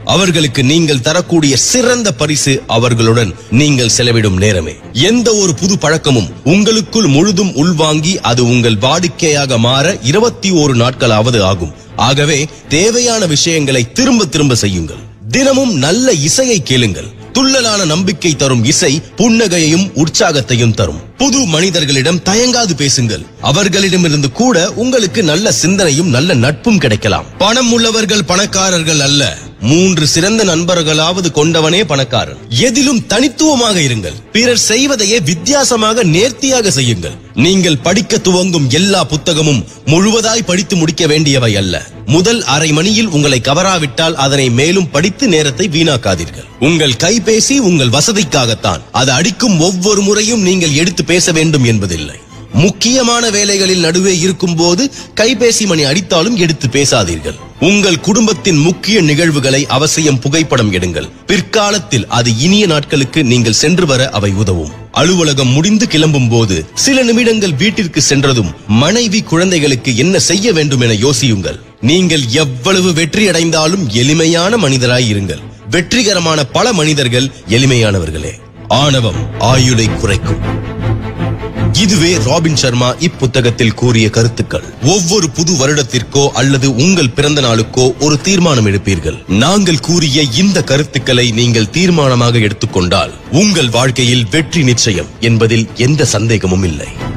அவர்களுக்கு நீங்கள் தரக்கூடிய சிறந்த பரிசு அவர்களுடன் நீங்கள் செலவிடும் நேரமே எந்த ஒரு புது பழக்கமும் உங்களுக்குள் முழுதும் உள்வாங்கி அது உங்கள் வாடிக்கையாக மாற இருபத்தி ஒரு நாட்களாவது ஆகும் ஆகவே தேவையான விஷயங்களை திரும்ப திரும்ப செய்யுங்கள் தினமும் நல்ல இசையை கேளுங்கள் துள்ளலான நம்பிக்கை தரும் இசை புன்னகையையும் உற்சாகத்தையும் தரும் புது மனிதர்களிடம் தயங்காது பேசுங்கள் அவர்களிடமிருந்து கூட உங்களுக்கு நல்ல சிந்தனையும் நல்ல நட்பும் கிடைக்கலாம் பணம் உள்ளவர்கள் பணக்காரர்கள் அல்ல மூன்று சிறந்த நண்பர்களாவது கொண்டவனே பணக்காரன் எதிலும் தனித்துவமாக இருங்கள் பிறர் செய்வதையே வித்தியாசமாக நேர்த்தியாக செய்யுங்கள் நீங்கள் படிக்க துவங்கும் எல்லா புத்தகமும் முழுவதாய் படித்து முடிக்க வேண்டியவை அல்ல முதல் அரை மணியில் உங்களை கவராவிட்டால் அதனை மேலும் படித்து நேரத்தை வீணாக்காதீர்கள் உங்கள் கைபேசி உங்கள் வசதிக்காகத்தான் அது அடிக்கும் ஒவ்வொரு முறையும் நீங்கள் எடுத்து பேச வேண்டும் என்பதில்லை முக்கியமான வேலைகளில் நடுவே இருக்கும்போது கைபேசி மணி அடித்தாலும் எடுத்து பேசாதீர்கள் உங்கள் குடும்பத்தின் முக்கிய நிகழ்வுகளை அவசியம் புகைப்படம் எடுங்கள் பிற்காலத்தில் அது இனிய நாட்களுக்கு நீங்கள் சென்று வர அவை உதவும் அலுவலகம் முடிந்து கிளம்பும் போது சில நிமிடங்கள் வீட்டிற்கு சென்றதும் மனைவி குழந்தைகளுக்கு என்ன செய்ய வேண்டும் என யோசியுங்கள் நீங்கள் எவ்வளவு வெற்றி அடைந்தாலும் எளிமையான மனிதராய் இருங்கள் வெற்றிகரமான பல மனிதர்கள் எளிமையானவர்களே ஆணவம் ஆயுளை குறைக்கும் இதுவே ராபின் சர்மா இப்புத்தகத்தில் கூறிய கருத்துக்கள் ஒவ்வொரு புது வருடத்திற்கோ அல்லது உங்கள் பிறந்த நாளுக்கோ ஒரு தீர்மானம் எடுப்பீர்கள் நாங்கள் கூறிய இந்த கருத்துக்களை நீங்கள் தீர்மானமாக எடுத்துக்கொண்டால் உங்கள் வாழ்க்கையில் வெற்றி நிச்சயம் என்பதில் எந்த சந்தேகமும் இல்லை